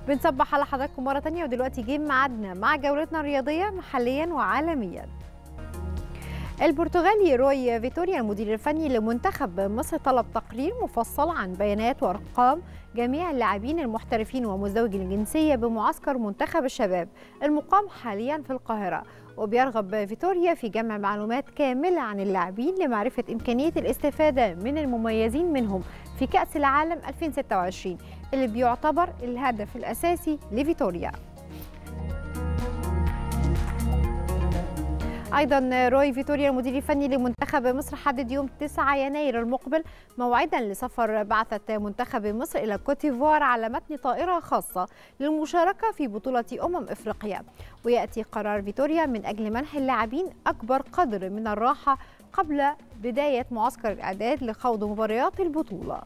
بنصبح على حضراتكم مرة تانية ودلوقتي جه ميعادنا مع جولتنا الرياضية محليا وعالميا البرتغالي روي فيتوريا المدير الفني لمنتخب مصر طلب تقرير مفصل عن بيانات وارقام جميع اللاعبين المحترفين ومزدوجي الجنسيه بمعسكر منتخب الشباب المقام حاليا في القاهره وبيرغب فيتوريا في جمع معلومات كامله عن اللاعبين لمعرفه امكانيه الاستفاده من المميزين منهم في كاس العالم 2026 اللي بيعتبر الهدف الاساسي لفيتوريا ايضا روي فيتوريا المدير الفني لمنتخب مصر حدد يوم 9 يناير المقبل موعدا لسفر بعثه منتخب مصر الى كوتيفوار على متن طائره خاصه للمشاركه في بطوله امم افريقيا وياتي قرار فيتوريا من اجل منح اللاعبين اكبر قدر من الراحه قبل بدايه معسكر الاعداد لخوض مباريات البطوله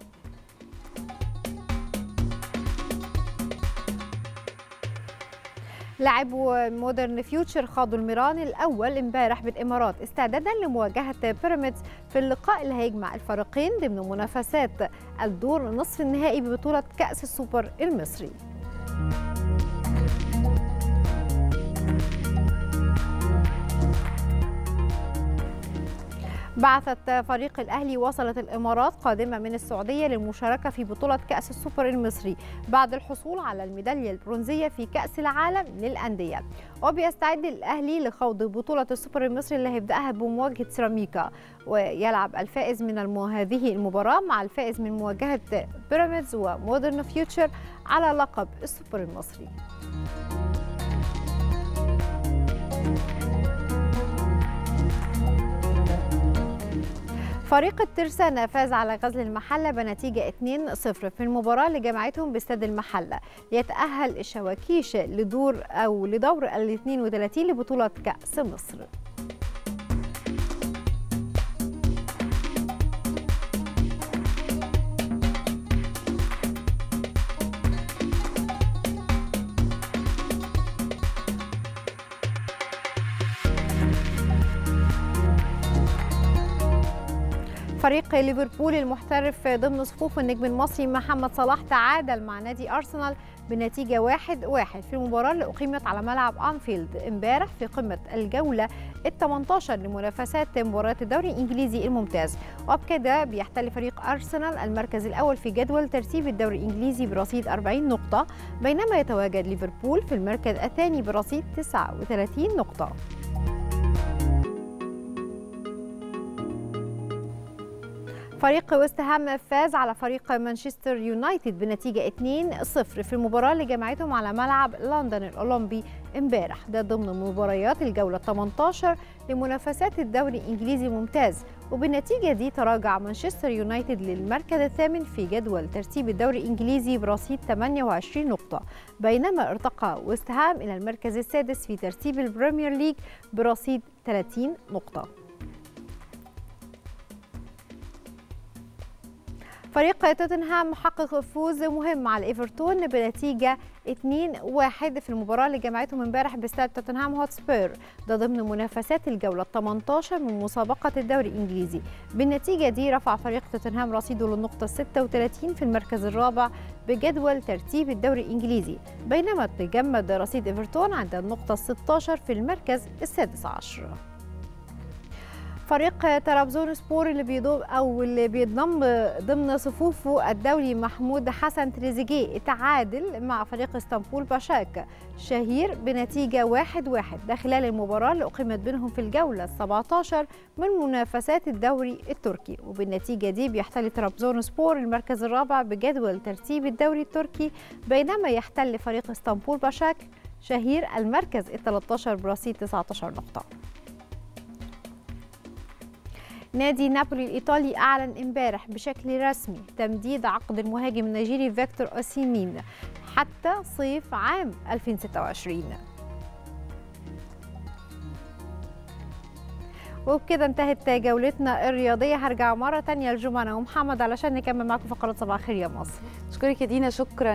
لاعبو مودرن فيوتشر خاضوا الميران الاول امبارح بالامارات استعدادا لمواجهه بيراميدز في اللقاء اللي هيجمع الفريقين ضمن منافسات الدور نصف النهائي ببطوله كاس السوبر المصري بعثت فريق الأهلي وصلت الإمارات قادمة من السعودية للمشاركة في بطولة كأس السوبر المصري بعد الحصول على الميدالية البرونزية في كأس العالم للأندية وبيستعد الأهلي لخوض بطولة السوبر المصري اللي هيبدأها بمواجهة سيراميكا ويلعب الفائز من هذه المباراة مع الفائز من مواجهة بيراميدز ومودرن فيوتشر على لقب السوبر المصري فريق الترسانة فاز على غزل المحلة بنتيجة 2-0 في المباراة اللي جمعتهم باستاد المحلة ليتأهل الشواكيش لدور أو لدور ال 32 لبطولة كأس مصر فريق ليفربول المحترف ضمن صفوف النجم المصري محمد صلاح تعادل مع نادي أرسنال بنتيجة 1-1 في المباراة اللي أقيمت على ملعب أنفيلد امبارح في قمة الجولة ال 18 لمنافسات مباريات الدوري الإنجليزي الممتاز وبكده بيحتل فريق أرسنال المركز الأول في جدول ترتيب الدوري الإنجليزي برصيد 40 نقطة بينما يتواجد ليفربول في المركز الثاني برصيد 39 نقطة فريق ويست هام فاز على فريق مانشستر يونايتد بنتيجة 2-0 في المباراة اللي جمعتهم على ملعب لندن الأولمبي امبارح ده ضمن مباريات الجولة 18 لمنافسات الدوري الإنجليزي الممتاز وبالنتيجة دي تراجع مانشستر يونايتد للمركز الثامن في جدول ترتيب الدوري الإنجليزي برصيد 28 نقطة بينما ارتقى ويست هام إلى المركز السادس في ترتيب البريمير ليج برصيد 30 نقطة فريق توتنهام حقق فوز مهم على ايفرتون بنتيجه 2-1 في المباراه اللي جمعتهم امبارح باستاد توتنهام هوتسبير ده ضمن منافسات الجوله 18 من مسابقه الدوري الانجليزي بالنتيجه دي رفع فريق توتنهام رصيده للنقطه 36 في المركز الرابع بجدول ترتيب الدوري الانجليزي بينما تجمد رصيد ايفرتون عند النقطه 16 في المركز السادس عشر فريق طرابزون سبور اللي بيضم او اللي بينضم ضمن صفوفه الدولي محمود حسن تريزيجيه تعادل مع فريق اسطنبول باشاك شهير بنتيجه 1-1 ده خلال المباراه اللي اقيمت بينهم في الجوله 17 من منافسات الدوري التركي وبالنتيجه دي بيحتل طرابزون سبور المركز الرابع بجدول ترتيب الدوري التركي بينما يحتل فريق اسطنبول باشاك شهير المركز ال 13 برصيد 19 نقطه نادي نابولي الإيطالي أعلن امبارح بشكل رسمي تمديد عقد المهاجم النيجيري فيكتور أوسيمين حتى صيف عام 2026 وبكده انتهت جولتنا الرياضية هرجع مرة تانية لجمانة ومحمد علشان نكمل معكم فقرات صباح الخير يا مصر اشكرك يا دينا شكرا